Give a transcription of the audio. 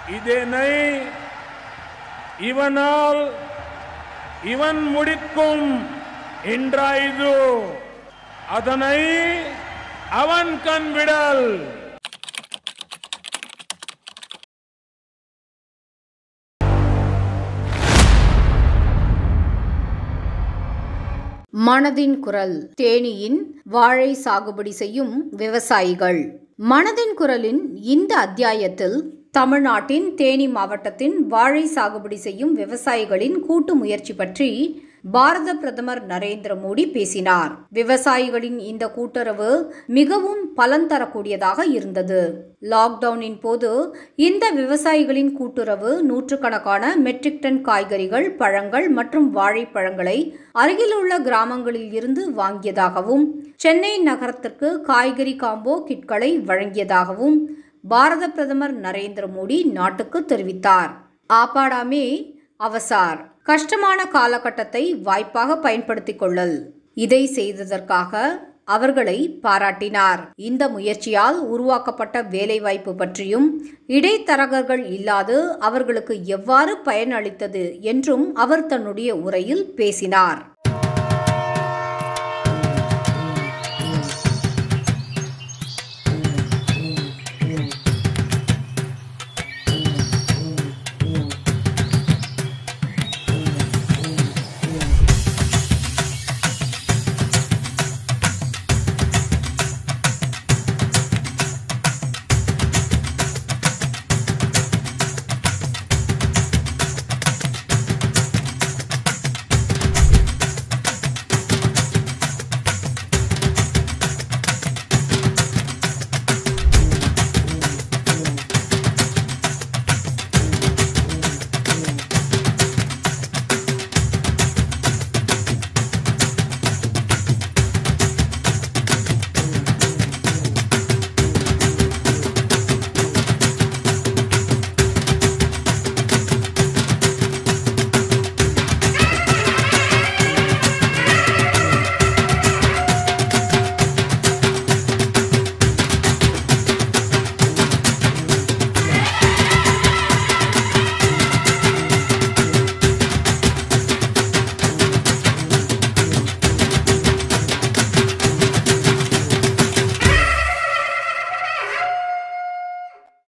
இதனை இவனால் இவன் முடிக்கும் என்றாய்து அதனை அவன் கண்விடல் மனதின் குரல் தேனியின் வாழை சாகுபடி செய்யும் விவசாயிகள் மனதின் குரலின் இந்த அத்தியாயத்தில் தமிழ்நாட்டின் தேனி மாவட்டத்தின் வாழை சாகுபடி செய்யும் விவசாயிகளின் கூட்டு முயற்சி பற்றி பாரத பிரதமர் நரேந்திர மோடி பேசினார் விவசாயிகளின் இந்த கூட்டுறவு மிகவும் பலன் தரக்கூடியதாக இருந்தது லாக்டவுனின் போது இந்த விவசாயிகளின் கூட்டுறவு நூற்றுக்கணக்கான மெட்ரிக் டன் காய்கறிகள் பழங்கள் மற்றும் வாழைப்பழங்களை அருகிலுள்ள கிராமங்களில் இருந்து வாங்கியதாகவும் சென்னை நகரத்திற்கு காய்கறி காம்போ கிட்களை வழங்கியதாகவும் பாரத பிரதமர் நரேந்திர மோடி நாட்டுக்கு தெரிவித்தார் ஆப்பாடாமே அவசார் கஷ்டமான காலகட்டத்தை வாய்ப்பாக பயன்படுத்திக் கொள்ளல் இதை செய்ததற்காக அவர்களை பாராட்டினார் இந்த முயற்சியால் உருவாக்கப்பட்ட வேலைவாய்ப்பு பற்றியும் இடைத்தரகர்கள் இல்லாது அவர்களுக்கு எவ்வாறு பயனளித்தது என்றும் அவர் தன்னுடைய உரையில் பேசினார்